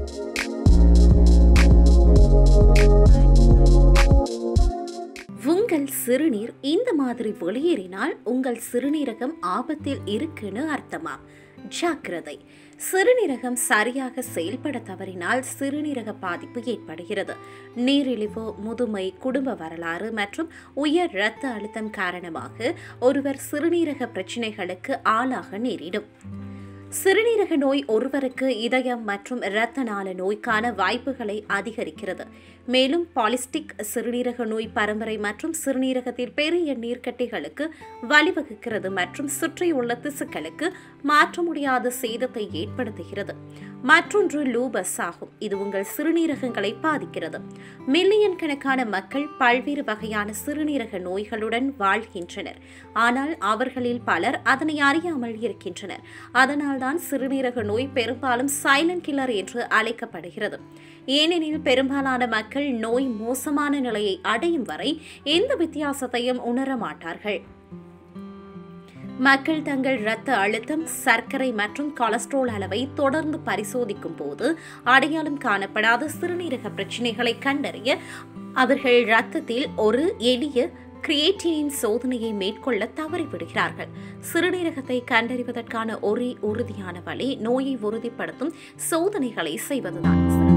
உங்கள் சிறுநீர் இந்த மாதிரி வெளியேறினால் உங்கள் சிறுநீரகம் ஆபத்தில் இருக்குன்னு அர்த்தமா ஜாக்கிரதை சிறுநீரகம் சரியாக செயல்பட தவறினால் சிறுநீரக பாதிப்பு ஏற்படுகிறது நீரிழிவு முதுமை குடும்ப வரலாறு மற்றும் உயர் இரத்த அழுத்தம் காரணமாக ஒருவர் சிறுநீரக பிரச்சினைகளுக்கு ஆளாக நேரிடும் சிறுநீரக நோய் ஒருவருக்கு இதயம் மற்றும் இரத்த நாள நோய்க்கான வாய்ப்புகளை அதிகரிக்கிறது மேலும் பாலிஸ்டிக் சிறுநீரக நோய் பரம்பரை மற்றும் சிறுநீரகத்தில் பெரிய நீர்க்கட்டிகளுக்கு வழிவகுக்கிறது மற்றும் சுற்றியுள்ள திசுக்களுக்கு மாற்ற முடியாத சேதத்தை ஏற்படுத்துகிறது மற்றொன்று லூபஸ் ஆகும் இது உங்கள் சிறுநீரகங்களை பாதிக்கிறது மில்லியன் கணக்கான மக்கள் பல்வேறு வகையான சிறுநீரக நோய்களுடன் வாழ்கின்றனர் ஆனால் அவர்களில் பலர் அதனை அறியாமல் இருக்கின்றனர் அதனால்தான் சிறுநீரக நோய் பெரும்பாலும் சைலண்ட் கில்லர் என்று அழைக்கப்படுகிறது ஏனெனில் பெரும்பாலான மக்கள் நோய் மோசமான நிலையை அடையும் வரை எந்த வித்தியாசத்தையும் உணர மாட்டார்கள் மக்கள் தங்கள் இரத்த அழுத்தம் சர்க்கரை மற்றும் கொலஸ்ட்ரால் அளவை தொடர்ந்து பரிசோதிக்கும் போது அடையாளம் காணப்படாத சிறுநீரக பிரச்சினைகளை கண்டறிய அவர்கள் இரத்தத்தில் ஒரு எளிய கிரியேட்டினின் சோதனையை மேற்கொள்ள தவறிவிடுகிறார்கள் சிறுநீரகத்தை கண்டறிவதற்கான ஒரே உறுதியான வழி நோயை உறுதிப்படுத்தும் சோதனைகளை செய்வதுதான்